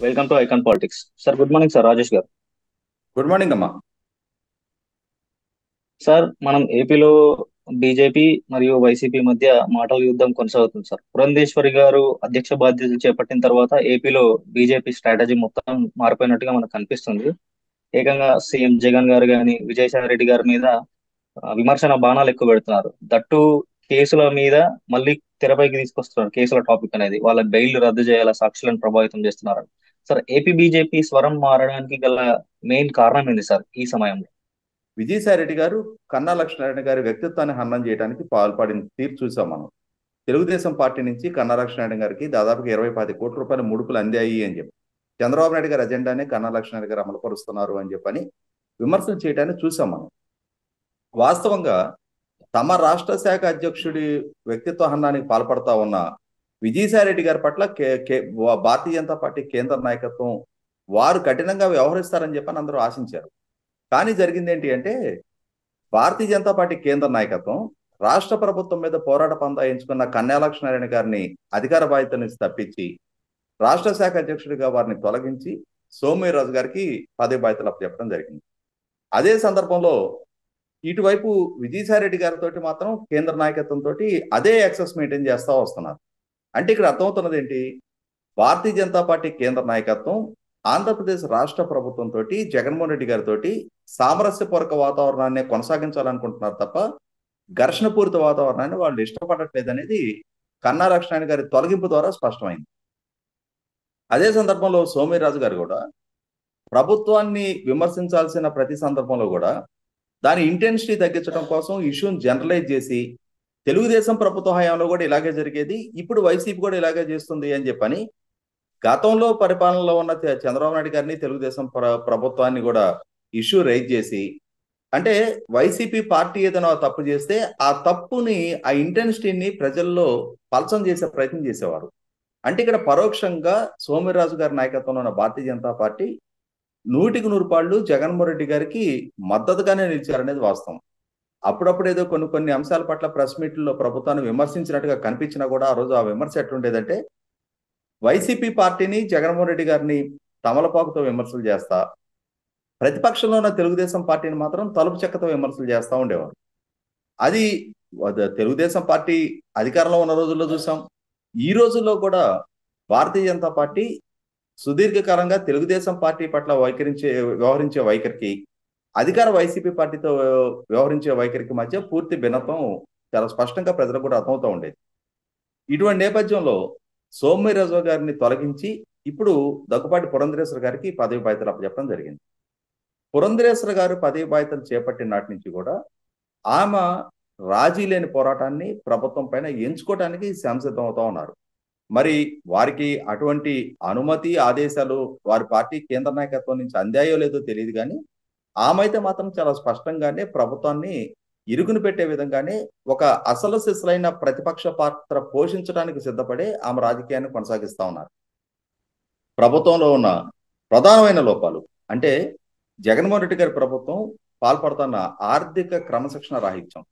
welcome to icon politics sir good morning sir Rajesh గారు good morning అమ్మా sir మనం ఏపీలో బీజేపీ మరియు వైసీపీ మధ్య మాటల యుద్ధం కొనసాగుతుంది సార్ పురంధేశ్వరి గారు అధ్యక్ష బాధ్యతలు చేపట్టిన తర్వాత ఏపీలో బీజేపీ స్ట్రాటజీ మొత్తం మారిపోయినట్టుగా మనకు కనిపిస్తుంది ఏకంగా సీఎం జగన్ గారు కానీ విజయసాయి రెడ్డి గారి మీద ఆ, విమర్శన బాణాలు ఎక్కువ పెడుతున్నారు దట్టు కేసుల మీద మళ్ళీ తెరపైకి తీసుకొస్తున్నారు కేసుల టాపిక్ అనేది వాళ్ళ బెయిల్ రద్దు చేయాల సాక్షులను ప్రభావితం చేస్తున్నారు సార్ ఏపీ బీజేపీ స్వరం మారడానికి గల మెయిన్ కారణం ఏంది సార్ ఈ సమయంలో విజయసాయి రెడ్డి గారు కన్నా లక్ష్మణారెడ్డి గారి వ్యక్తిత్వాన్ని హననం చేయడానికి పాల్పడిన తీరు చూసాం మనం తెలుగుదేశం పార్టీ నుంచి కన్నా లక్ష్మణారెడ్డి గారికి దాదాపుగా ఇరవై పది కోట్ల రూపాయల ముడుపులు అందాయి అని చెప్పి చంద్రబాబు నాయుడు గారి అజెండానే కన్నా లక్ష్మణారెడ్డి గారు అమలుపరుస్తున్నారు అని చెప్పని విమర్శలు చేయడాన్ని చూసాం మనం వాస్తవంగా తమ రాష్ట్ర శాఖ అధ్యక్షుడి వ్యక్తిత్వ హననానికి పాల్పడతా ఉన్న విజయసాయి రెడ్డి గారి పట్ల కే కే భారతీయ జనతా పార్టీ కేంద్ర నాయకత్వం వారు కఠినంగా వ్యవహరిస్తారని చెప్పని అందరూ ఆశించారు కానీ జరిగింది ఏంటి అంటే భారతీయ జనతా పార్టీ కేంద్ర నాయకత్వం రాష్ట్ర ప్రభుత్వం మీద పోరాట పందా ఎంచుకున్న కన్యాలక్ష్మీనారాయణ గారిని అధికార బాధ్యత నుంచి తప్పించి రాష్ట్ర శాఖ అధ్యక్షుడిగా వారిని తొలగించి సోమవీర్రాజు గారికి పదవి బాధ్యతలు అప్పచెప్పడం జరిగింది అదే సందర్భంలో ఇటువైపు విజయసాయి రెడ్డి గారితో మాత్రం కేంద్ర నాయకత్వంతో అదే యాక్సెస్ మెయింటైన్ చేస్తా వస్తున్నారు అంటే ఇక్కడ అర్థమవుతున్నది ఏంటి భారతీయ జనతా పార్టీ కేంద్ర నాయకత్వం ఆంధ్రప్రదేశ్ రాష్ట్ర ప్రభుత్వంతో జగన్మోహన్ రెడ్డి గారితో సామరస్యపూర్వక వాతావరణాన్ని కొనసాగించాలనుకుంటున్నారు తప్ప ఘర్షణపూరిత వాతావరణాన్ని వాళ్ళు ఇష్టపడట్లేదు అనేది కన్నా లక్ష్మణ్ గారి తొలగింపు ద్వారా స్పష్టమైంది అదే సందర్భంలో సోమవీర్రాజు గారు కూడా ప్రభుత్వాన్ని విమర్శించాల్సిన ప్రతి సందర్భంలో కూడా దాని ఇంటెన్సిటీ తగ్గించడం కోసం ఇష్యూని జనరలైజ్ చేసి తెలుగుదేశం ప్రభుత్వ హయాంలో కూడా ఇలాగే జరిగేది ఇప్పుడు వైసీపీ కూడా ఇలాగే చేస్తుంది అని చెప్పని గతంలో పరిపాలనలో ఉన్న చ- చంద్రబాబు నాయుడు గారిని తెలుగుదేశం ప్ర- ప్రభుత్వాన్ని కూడా ఇష్యూ రైజ్ చేసి అంటే వైసీపీ పార్టీ ఏదైనా తప్పు చేస్తే ఆ తప్పుని ఆ ఇంటెన్సిటీని ప్రజల్లో పలచం చేసే ప్రయత్నం చేసేవారు అంటే ఇక్కడ పరోక్షంగా సోమవీర్రాజు గారి నాయకత్వంలో ఉన్న భారతీయ జనతా పార్టీ నూటికి నూరు పాళ్ళు జగన్మోహన్ రెడ్డి గారికి మద్దతుగానే నిలిచారనేది వాస్తవం అప్పుడప్పుడు ఏదో కొన్ని కొన్ని అంశాల పట్ల ప్రెస్ మీట్లో ప్రభుత్వాన్ని విమర్శించినట్టుగా కనిపించినా కూడా ఆ రోజు ఆ విమర్శ ఎట్లుండేదంటే వైసీపీ పార్టీని జగన్మోహన్ రెడ్డి గారిని తమలపాకుతో విమర్శలు చేస్తా ప్రతిపక్షంలో ఉన్న తెలుగుదేశం పార్టీని మాత్రం తలుపు చెక్కతో విమర్శలు చేస్తా ఉండేవారు అది వద- తెలుగుదేశం పార్టీ అధికారంలో ఉన్న రోజుల్లో చూసాం ఈ రోజుల్లో కూడా భారతీయ జనతా పార్టీ సుదీర్ఘకాలంగా తెలుగుదేశం పార్టీ పట్ల వైఖరించే వ్యవహరించే వైఖరికి అధికార వైసీపీ పార్టీతో వ్యవహరించే వైఖరికి మధ్య పూర్తి భిన్నత్వం చాలా స్పష్టంగా ప్రజలకు కూడా అర్థమవుతూ ఉండేది ఇటువంటి నేపథ్యంలో సోమవీర్రాజు గారిని తొలగించి ఇప్పుడు దగ్గుపాటి పురంధరేశ్వర గారికి పదవి బాధ్యతలు అప్పచెప్పడం జరిగింది పురంధరేశ్వర గారు పదవి బాధ్యతలు చేపట్టిన నాటి నుంచి కూడా ఆమె రాజీ లేని పోరాటాన్ని ప్రభుత్వం పైన ఎంచుకోవడానికి సంసిద్ధం అవుతా ఉన్నారు మరి వారికి అటువంటి అనుమతి ఆదేశాలు వారి పార్టీ కేంద్ర నాయకత్వం నుంచి అందాయో లేదో తెలియదు కానీ ఆమె అయితే మాత్రం చాలా స్పష్టంగానే ప్రభుత్వాన్ని ఇరుకుని పెట్టే విధంగానే ఒక అసలు సిసలైన ప్రతిపక్ష పాత్ర పోషించడానికి సిద్ధపడే ఆమె రాజకీయాన్ని కొనసాగిస్తా ఉన్నారు ప్రభుత్వంలో ఉన్న ప్రధానమైన లోపాలు అంటే జగన్మోహన్ రెడ్డి గారి ప్రభుత్వం పాల్పడుతున్న ఆర్థిక క్రమశిక్షణ రాహిత్యం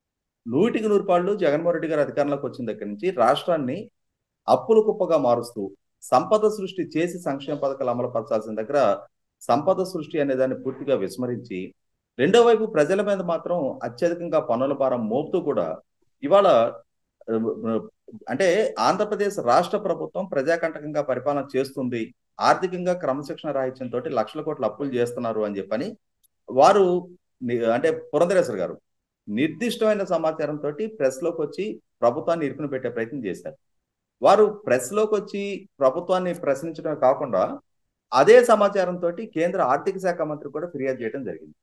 నూటికి నూరు పాళ్ళు జగన్మోహన్ రెడ్డి గారు అధికారంలోకి వచ్చిన దగ్గర నుంచి రాష్ట్రాన్ని అప్పుల కుప్పగా మారుస్తూ సంపద సృష్టి చేసి సంక్షేమ పథకాలు అమలు పరచాల్సిన దగ్గర సంపద సృష్టి అనే దాన్ని పూర్తిగా విస్మరించి రెండో వైపు ప్రజల మీద మాత్రం అత్యధికంగా పన్నుల భారం మోపుతూ కూడా ఇవాళ ఆ, అంటే ఆంధ్రప్రదేశ్ రాష్ట్ర ప్రభుత్వం ప్రజాకంటకంగా పరిపాలన చేస్తుంది ఆర్థికంగా క్రమశిక్షణ రాహిత్యంతో లక్షల కోట్ల అప్పులు చేస్తున్నారు అని చెప్పని వారు ని- అంటే పురంధరేశ్వర్ గారు నిర్దిష్టమైన సమాచారంతో ప్రెస్ లోకి వచ్చి ప్రభుత్వాన్ని ఇరుకుని పెట్టే ప్రయత్నం చేశారు వారు ప్రెస్ లోకి వచ్చి ప్రభుత్వాన్ని ప్రశ్నించడమే కాకుండా అదే సమాచారంతో కేంద్ర ఆర్థిక శాఖ మంత్రి కూడా ఫిర్యాదు చేయడం జరిగింది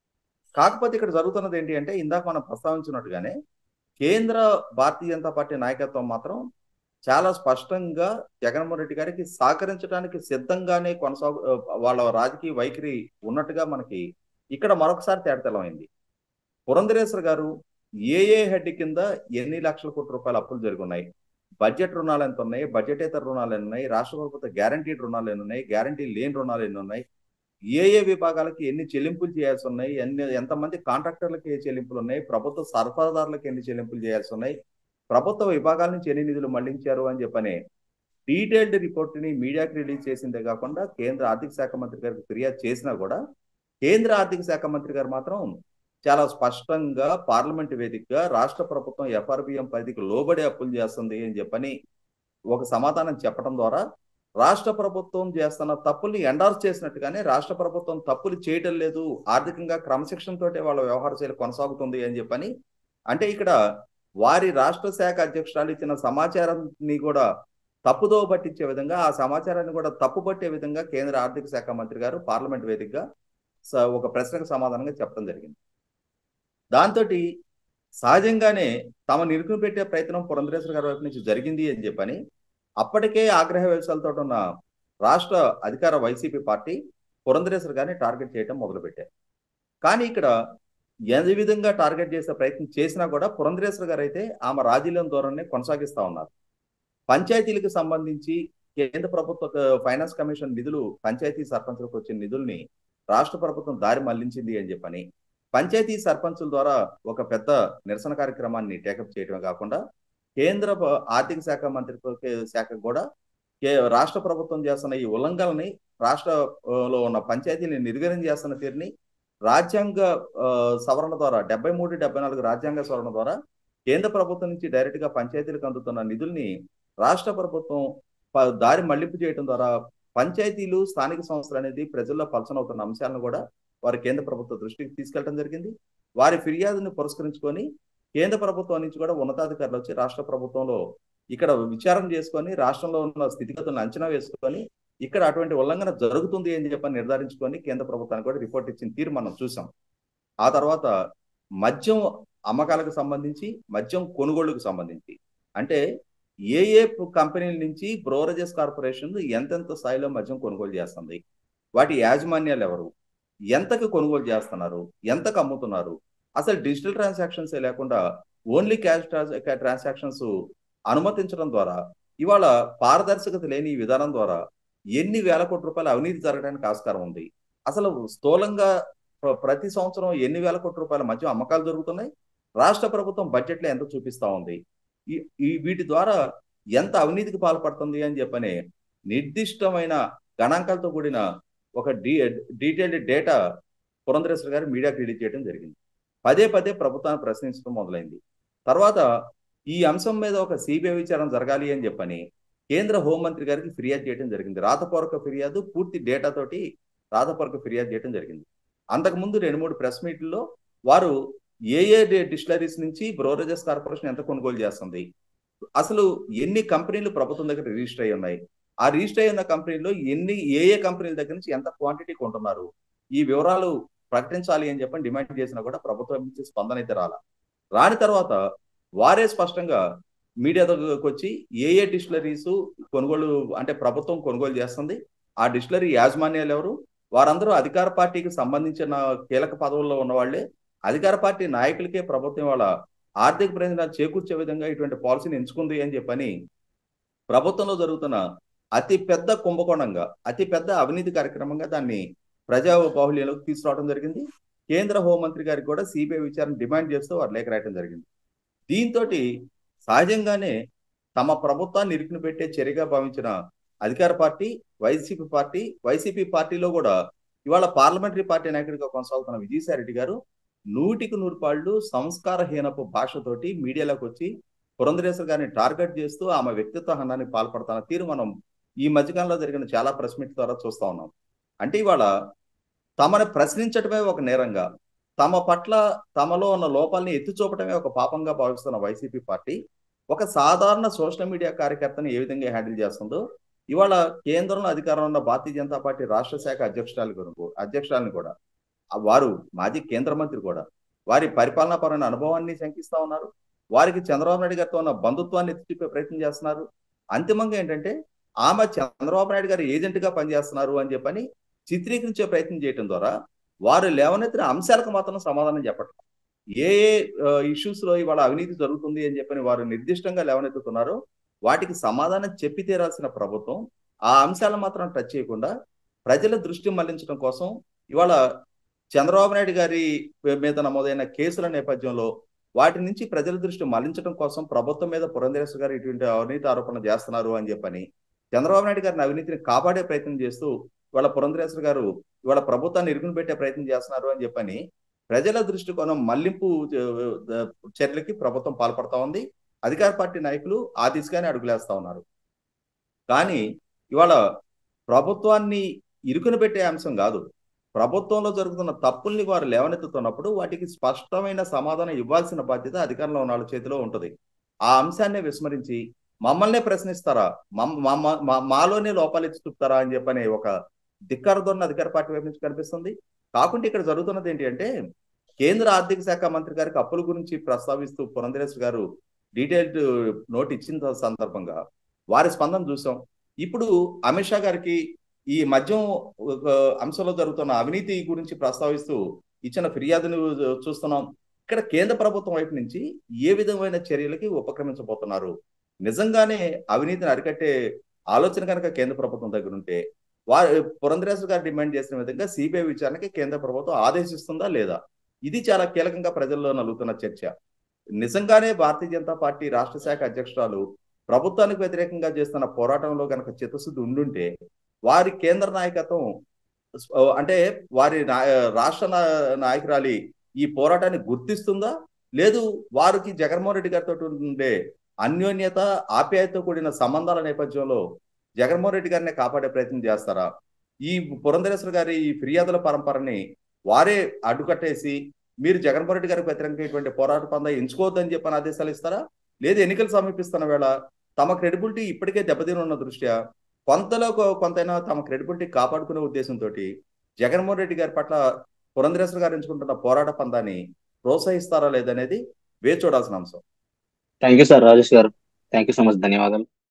కాకపోతే ఇక్కడ జరుగుతున్నది ఏంటి అంటే ఇందాక మనం ప్రస్తావించినట్టుగానే కేంద్ర భారతీయ జనతా పార్టీ నాయకత్వం మాత్రం చాలా స్పష్టంగా జగన్మోహన్ రెడ్డి గారికి సహకరించడానికి సిద్ధంగానే కొనసాగు వాళ్ళ రాజకీయ వైఖరి ఉన్నట్టుగా మనకి ఇక్కడ మరొకసారి తేటతెల్లమైంది పురంధరేశ్వర్ గారు ఏ ఏ హెడ్ కింద ఎన్ని లక్షల కోట్ల రూపాయల అప్పులు జరుగున్నాయి బడ్జెట్ రుణాలు ఎంత ఉన్నాయి బడ్జెటేతర రుణాలు ఎన్ని ఉన్నాయి రాష్ట్ర ప్రభుత్వ గ్యారంటీడ్ రుణాలు ఎన్ని ఉన్నాయి గ్యారంటీ లేని రుణాలు ఎన్ని ఉన్నాయి ఏ ఏ విభాగాలకి ఎన్ని చెల్లింపులు చేయాల్సి ఉన్నాయి ఎన్ని ఎంతమంది కాంట్రాక్టర్లకి ఏ చెల్లింపులు ఉన్నాయి ప్రభుత్వ సరఫరాదారులకు ఎన్ని చెల్లింపులు చేయాల్సి ఉన్నాయి ప్రభుత్వ విభాగాల నుంచి ఎన్ని నిధులు మళ్లించారు అని చెప్పని డీటెయిల్డ్ రిపోర్ట్ ని మీడియాకి రిలీజ్ చేసిందే కాకుండా కేంద్ర ఆర్థిక శాఖ మంత్రి గారికి ఫిర్యాదు చేసినా కూడా కేంద్ర ఆర్థిక శాఖ మంత్రి గారు మాత్రం చాలా స్పష్టంగా పార్లమెంట్ వేదికగా రాష్ట్ర ప్రభుత్వం ఎఫ్ఆర్బిఎం పరిధికి లోబడి అప్పులు చేస్తుంది అని చెప్పని ఒక సమాధానం చెప్పడం ద్వారా రాష్ట్ర ప్రభుత్వం చేస్తున్న తప్పుల్ని ఎండార్స్ చేసినట్టుగానే రాష్ట్ర ప్రభుత్వం తప్పులు చేయటం లేదు ఆర్థికంగా క్రమశిక్షణ తోటే వాళ్ళ వ్యవహార శైలి కొనసాగుతుంది అని చెప్పని అంటే ఇక్కడ వారి రాష్ట్ర శాఖ అధ్యక్షురాలు ఇచ్చిన సమాచారాన్ని కూడా తప్పుదో పట్టించే విధంగా ఆ సమాచారాన్ని కూడా తప్పు పట్టే విధంగా కేంద్ర ఆర్థిక శాఖ మంత్రి గారు పార్లమెంట్ వేదికగా స- ఒక ప్రశ్నకు సమాధానంగా చెప్పడం జరిగింది దాంతో సహజంగానే తమ నిరుకుని పెట్టే ప్రయత్నం పురంధరేశ్వర గారి వైపు నుంచి జరిగింది అని చెప్పని అప్పటికే ఆగ్రహ వ్యవసాయాలతో ఉన్న రాష్ట్ర అధికార వైసీపీ పార్టీ పురంధరేశ్వర గారిని టార్గెట్ చేయడం మొదలుపెట్టారు కానీ ఇక్కడ ఏ విధంగా టార్గెట్ చేసే ప్రయత్నం చేసినా కూడా పురంధరేశ్వర గారు అయితే ఆమె రాజీలం ధోరణిని కొనసాగిస్తా ఉన్నారు పంచాయతీలకు సంబంధించి కేంద్ర ప్రభుత్వ ఫైనాన్స్ కమిషన్ నిధులు పంచాయతీ సర్పంచులకు వచ్చిన నిధుల్ని రాష్ట్ర ప్రభుత్వం దారి మళ్లించింది అని చెప్పని పంచాయతీ సర్పంచుల ద్వారా ఒక పెద్ద నిరసన కార్యక్రమాన్ని టేకప్ చేయడమే కాకుండా కేంద్ర ప- ఆర్థిక శాఖ మంత్రిత్వ శాఖ కూడా కే- రాష్ట్ర ప్రభుత్వం చేస్తున్న ఈ ఉల్లంఘనని రాష్ట్రలో ఉన్న పంచాయతీని నిర్వీర్యం చేస్తున్న తీరుని రాజ్యాంగ ఆ, సవరణ ద్వారా డెబ్బై మూడు డెబ్బై నాలుగు రాజ్యాంగ సవరణ ద్వారా కేంద్ర ప్రభుత్వం నుంచి డైరెక్ట్ గా పంచాయతీలకు అందుతున్న నిధుల్ని రాష్ట్ర ప్రభుత్వం ప- దారి మళ్లింపు చేయడం ద్వారా పంచాయతీలు స్థానిక సంస్థలు అనేది ప్రజల్లో పలచనవుతున్న అంశాలను కూడా వారి కేంద్ర ప్రభుత్వ దృష్టికి తీసుకెళ్లడం జరిగింది వారి ఫిర్యాదుని పురస్కరించుకొని కేంద్ర ప్రభుత్వం నుంచి కూడా ఉన్నతాధికారులు వచ్చి రాష్ట్ర ప్రభుత్వంలో ఇక్కడ విచారణ చేసుకొని రాష్ట్రంలో ఉన్న స్థితిగతులను అంచనా వేసుకొని ఇక్కడ అటువంటి ఉల్లంఘన జరుగుతుంది అని చెప్పని నిర్ధారించుకొని కేంద్ర ప్రభుత్వానికి కూడా రిపోర్ట్ ఇచ్చిన తీరు మనం చూసాం ఆ తర్వాత మద్యం అమ్మకాలకు సంబంధించి మద్యం కొనుగోలుకు సంబంధించి అంటే ఏ ఏ కంపెనీల నుంచి బ్రోవరేజెస్ కార్పొరేషన్ ఎంతెంత స్థాయిలో మద్యం కొనుగోలు చేస్తుంది వాటి యాజమాన్యాలు ఎవరు ఎంతకు కొనుగోలు చేస్తున్నారు ఎంతకు అమ్ముతున్నారు అసలు డిజిటల్ ట్రాన్సాక్షన్స్ లేకుండా ఓన్లీ క్యాష్ ట్రాన్సాక్షన్స్ అనుమతించడం ద్వారా ఇవాళ పారదర్శకత లేని ఈ విధానం ద్వారా ఎన్ని వేల కోట్ల రూపాయల అవినీతి జరగడానికి ఆస్కారం ఉంది అసలు స్థూలంగా ప్ర- ప్రతి సంవత్సరం ఎన్ని వేల కోట్ల రూపాయల మధ్య అమ్మకాలు జరుగుతున్నాయి రాష్ట్ర ప్రభుత్వం బడ్జెట్ లో ఎంత చూపిస్తా ఉంది ఈ ఈ వీటి ద్వారా ఎంత అవినీతికి పాల్పడుతుంది అని చెప్పని నిర్దిష్టమైన గణాంకాలతో కూడిన ఒక డీ డీటెయిల్డ్ డేటా పురంధరేశ్వర గారు మీడియాకి రిలీజ్ చేయడం జరిగింది పదే పదే ప్రభుత్వాన్ని ప్రశ్నించడం మొదలైంది తర్వాత ఈ అంశం మీద ఒక సిబిఐ విచారణ జరగాలి అని చెప్పని కేంద్ర హోంమంత్రి గారికి ఫిర్యాదు చేయడం జరిగింది రాతపూర్వక ఫిర్యాదు పూర్తి డేటా తోటి రాతపూర్వక ఫిర్యాదు చేయడం జరిగింది అంతకుముందు రెండు మూడు ప్రెస్ మీట్లలో వారు ఏ ఏ డిస్టిలరీస్ నుంచి బ్రోరేజెస్ కార్పొరేషన్ ఎంత కొనుగోలు చేస్తుంది అసలు ఎన్ని కంపెనీలు ప్రభుత్వం దగ్గర రిజిస్టర్ అయి ఉన్నాయి ఆ రిజిస్టర్ అయిన కంపెనీలో ఎన్ని ఏ ఏ కంపెనీల దగ్గర నుంచి ఎంత క్వాంటిటీ కొంటున్నారు ఈ వివరాలు ప్రకటించాలి అని చెప్పని డిమాండ్ చేసినా కూడా ప్రభుత్వం నుంచి స్పందన అయితే రాల రాని తర్వాత వారే స్పష్టంగా మీడియా దగ్గరకు వచ్చి ఏ ఏ డిస్టిలరీస్ కొనుగోలు అంటే ప్రభుత్వం కొనుగోలు చేస్తుంది ఆ డిస్టిలరీ యాజమాన్యాలు ఎవరు వారందరూ అధికార పార్టీకి సంబంధించిన కీలక పదవుల్లో ఉన్న వాళ్ళే అధికార పార్టీ నాయకులకే ప్రభుత్వం వాళ్ళ ఆర్థిక ప్రయోజనాలు చేకూర్చే విధంగా ఇటువంటి పాలసీని ఎంచుకుంది అని చెప్పని ప్రభుత్వంలో జరుగుతున్న అతి పెద్ద కుంభకోణంగా అతి పెద్ద అవినీతి కార్యక్రమంగా దాన్ని ప్రజా బాహుళ్యంలోకి తీసుకురావడం జరిగింది కేంద్ర హోంమంత్రి గారికి కూడా సిబిఐ విచారణ డిమాండ్ చేస్తూ వారు లేఖ రాయడం జరిగింది దీంతో సహజంగానే తమ ప్రభుత్వాన్ని ఇరుకుని పెట్టే చర్యగా భావించిన అధికార పార్టీ వైసీపీ పార్టీ వైసీపీ పార్టీలో కూడా ఇవాళ పార్లమెంటరీ పార్టీ నాయకుడిగా కొనసాగుతున్న విజయసాయి రెడ్డి గారు నూటికి నూరు పాళ్ళు సంస్కారహీనపు భాషతోటి మీడియాలోకి వచ్చి పురంధరేశ్వర్ గారిని టార్గెట్ చేస్తూ ఆమె వ్యక్తిత్వ హనాన్ని పాల్పడుతున్న తీరు మనం ఈ మధ్యకాలంలో జరిగిన చాలా ప్రెస్ మీట్ ద్వారా చూస్తా ఉన్నాం అంటే ఇవాళ తమని ప్రశ్నించటమే ఒక నేరంగా తమ పట్ల తమలో ఉన్న లోపాలని ఎత్తి చూపటమే ఒక పాపంగా భావిస్తున్న వైసీపీ పార్టీ ఒక సాధారణ సోషల్ మీడియా కార్యకర్తని ఏ విధంగా హ్యాండిల్ చేస్తుందో ఇవాళ కేంద్రంలో అధికారంలో ఉన్న భారతీయ జనతా పార్టీ రాష్ట్ర శాఖ అధ్యక్షురాలు కూడా- అధ్యక్షురాలిని కూడా ఆ వారు మాజీ కేంద్ర మంత్రి కూడా వారి పరిపాలనా పరమైన అనుభవాన్ని శంకిస్తా ఉన్నారు వారికి చంద్రబాబు నాయుడు గారితో ఉన్న బంధుత్వాన్ని ఎత్తి చూపే ప్రయత్నం చేస్తున్నారు అంతిమంగా ఏంటంటే ఆమె చంద్రబాబు నాయుడు గారు ఏజెంట్ గా పనిచేస్తున్నారు అని చెప్పని చిత్రీకరించే ప్రయత్నం చేయడం ద్వారా వారు లేవనెత్తిన అంశాలకు మాత్రం సమాధానం చెప్పటం ఏ ఏ ఇష్యూస్ లో ఇవాళ అవినీతి జరుగుతుంది అని చెప్పని వారు నిర్దిష్టంగా లేవనెత్తుతున్నారో వాటికి సమాధానం చెప్పి తీరాల్సిన ప్రభుత్వం ఆ అంశాలను మాత్రం టచ్ చేయకుండా ప్రజల దృష్టి మళ్లించడం కోసం ఇవాళ చంద్రబాబు నాయుడు గారి మీద నమోదైన కేసుల నేపథ్యంలో వాటి నుంచి ప్రజల దృష్టి మళ్లించడం కోసం ప్రభుత్వం మీద పురంధరేశ్వర గారు ఇటువంటి అవినీతి ఆరోపణ చేస్తున్నారు అని చెప్పని చంద్రబాబు నాయుడు గారిని అవినీతిని కాపాడే ప్రయత్నం చేస్తూ ఇవాళ పురంధరేశ్వర గారు ఇవాళ ప్రభుత్వాన్ని ఇరుగును పెట్టే ప్రయత్నం చేస్తున్నారు అని చెప్పని ప్రజల దృష్టికోణం మళ్లింపు ఆ, చర్యలకి ప్రభుత్వం పాల్పడతా ఉంది అధికార పార్టీ నాయకులు ఆ దిశగానే అడుగులేస్తా ఉన్నారు కానీ ఇవాళ ప్రభుత్వాన్ని ఇరుకున పెట్టే అంశం కాదు ప్రభుత్వంలో జరుగుతున్న తప్పుల్ని వారు లేవనెత్తుతున్నప్పుడు వాటికి స్పష్టమైన సమాధానం ఇవ్వాల్సిన బాధ్యత అధికారంలో ఉన్న వాళ్ళ చేతిలో ఉంటుంది ఆ అంశాన్నే విస్మరించి మమ్మల్నే ప్రశ్నిస్తారా మమ్మ- మమ్మ- మా- మాలోనే లోపాలు ఎత్తి చూపుతారా అని చెప్పని ఒక ధిక్కారధోరణ అధికార పార్టీ వైపు నుంచి కనిపిస్తుంది కాకుండా ఇక్కడ జరుగుతున్నది ఏంటి అంటే కేంద్ర ఆర్థిక శాఖ మంత్రి గారికి అప్పుల గురించి ప్రస్తావిస్తూ పురంధరేశ్వర్ గారు డీటెయిల్డ్ నోట్ ఇచ్చిన సందర్భంగా వారి స్పందన చూసాం ఇప్పుడు అమిత్ షా గారికి ఈ మద్యం ఒక అంశంలో జరుగుతున్న అవినీతి గురించి ప్రస్తావిస్తూ ఇచ్చిన ఫిర్యాదును చూస్తున్నాం ఇక్కడ కేంద్ర ప్రభుత్వం వైపు నుంచి ఏ విధమైన చర్యలకి ఉపక్రమించబోతున్నారు నిజంగానే అవినీతిని అరికట్టే ఆలోచన కనుక కేంద్ర ప్రభుత్వం దగ్గర ఉంటే వారు పురంధరేశ్వర గారు డిమాండ్ చేసిన విధంగా సిబిఐ విచారణకి కేంద్ర ప్రభుత్వం ఆదేశిస్తుందా లేదా ఇది చాలా కీలకంగా ప్రజల్లో నలుగుతున్న చర్చ నిజంగానే భారతీయ జనతా పార్టీ రాష్ట్ర శాఖ అధ్యక్షురాలు ప్రభుత్వానికి వ్యతిరేకంగా చేస్తున్న పోరాటంలో గనక చిత్తశుద్ధి ఉండుంటే వారి కేంద్ర నాయకత్వం స్ప- అంటే వారి నా- రాష్ట్ర నా- నాయకురాలి ఈ పోరాటాన్ని గుర్తిస్తుందా లేదు వారికి జగన్మోహన్ రెడ్డి గారితో ఉండే అన్యోన్యత ఆప్యాయతతో కూడిన సంబంధాల నేపథ్యంలో జగన్మోహన్ రెడ్డి గారిని కాపాడే ప్రయత్నం చేస్తారా ఈ పురంధరేశ్వర గారి ఈ ఫిర్యాదుల పరంపరని వారే అడ్డుకట్టేసి మీరు జగన్మోహన్ రెడ్డి గారికి వ్యతిరేకమైనటువంటి పోరాట పందా ఎంచుకోవద్దని చెప్పని ఆదేశాలు ఇస్తారా లేదు ఎన్నికలు సమీపిస్తున్న వేళ తమ క్రెడిబిలిటీ ఇప్పటికే దెబ్బతిని ఉన్న దృష్ట్యా కొంతలో కొ- కొంతైనా తమ క్రెడిబిలిటీ కాపాడుకునే ఉద్దేశంతో జగన్మోహన్ రెడ్డి గారి పట్ల పురంధరేశ్వర గారు ఎంచుకుంటున్న పోరాట పందాన్ని ప్రోత్సహిస్తారా లేదనేది వేచి చూడాల్సిన అంశం థ్యాంక్ యూ సార్ రాజేష్ గారు థ్యాంక్ యూ సో మచ్ ధన్యవాదాలు